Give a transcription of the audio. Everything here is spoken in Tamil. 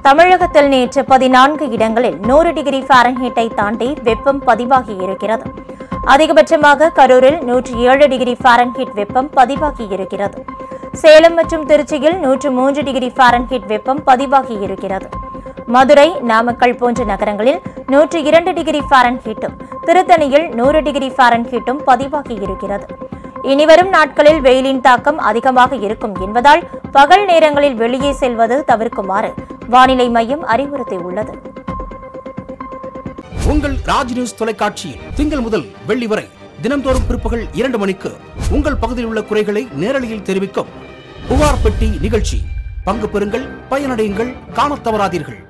தமிழகத்தில் நேற்று பதினான்கு இடங்களில் நூறு டிகிரி ஃபாரன்ஹீட்டை தாண்டி வெப்பம் பதிவாகி இருக்கிறது அதிகபட்சமாக கரூரில் நூற்றி ஏழு டிகிரி ஃபாரன்ஹீட் வெப்பம் பதிவாகி இருக்கிறது சேலம் மற்றும் திருச்சியில் நூற்று மூன்று டிகிரி ஃபாரன்ஹீட் வெப்பம் பதிவாகி இருக்கிறது மதுரை நாமக்கல் போன்ற நகரங்களில் நூற்று இரண்டு டிகிரி ஃபாரன்ஹீட்டும் திருத்தணியில் நூறு டிகிரி ஃபாரன்ஹீட்டும் பதிவாகி இருக்கிறது இனிவரும் நாட்களில் வெயிலின் தாக்கம் அதிகமாக இருக்கும் என்பதால் பகல் நேரங்களில் வெளியே செல்வது தவிர்க்குமாறு வானிலை மையம் அறிவுறுத்தியுள்ளது உங்கள் ராஜ் நியூஸ் தொலைக்காட்சியில் திங்கள் முதல் வெள்ளி வரை தினம்தோறும் பிற்பகல் இரண்டு மணிக்கு உங்கள் பகுதியில் உள்ள குறைகளை நேரலையில் தெரிவிக்கும் புகார் பெட்டி நிகழ்ச்சி பங்கு பெறுங்கள் பயனடையுங்கள் காணத் தவறாதீர்கள்